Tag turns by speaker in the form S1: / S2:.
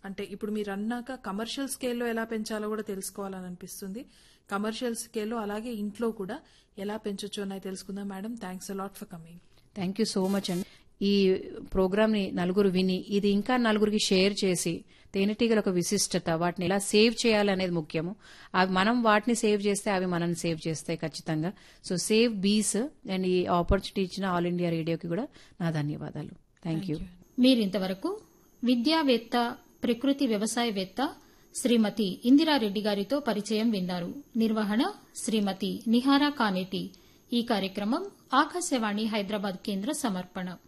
S1: అంటే ఇప్పుడు మీరు అన్నాక కమర్షియల్ స్కేల్లో ఎలా పెంచాలో కూడా తెలుసుకోవాలని అనిపిస్తుంది కమర్షియల్ స్కేల్లో అలాగే ఇంట్లో కూడా ఎలా పెంచొచ్చు అనేది తెలుసుకుందాం madam thanks a lot for coming
S2: thank you so much అండి ఈ ప్రోగ్రామ్ ని నలుగురు విని ఇది ఇంకా నలుగురికి షేర్ చేసి తేనెటీగల ఒక విశిష్టత వాటిని ఎలా సేవ్ చేయాలనేది ముఖ్యము అవి మనం వాటిని సేవ్ చేస్తే అవి మనల్ని సేవ్ చేస్తాయి ఖచ్చితంగా సో సేవ్ బీస్ అండ్ ఈ ఆపర్చునిటీ ఇచ్చిన ఆల్ ఇండియా రేడియోకి కూడా నా ధన్యవాదాలు థ్యాంక్ యూ
S3: మీరింతవరకు విద్యావేత్త ప్రకృతి వ్యవసాయవేత్త శ్రీమతి ఇందిరారెడ్డి గారితో పరిచయం విన్నారు నిర్వహణ శ్రీమతి నిహారా కానేటి ఈ కార్యక్రమం ఆకాశవాణి హైదరాబాద్ కేంద్ర సమర్పణ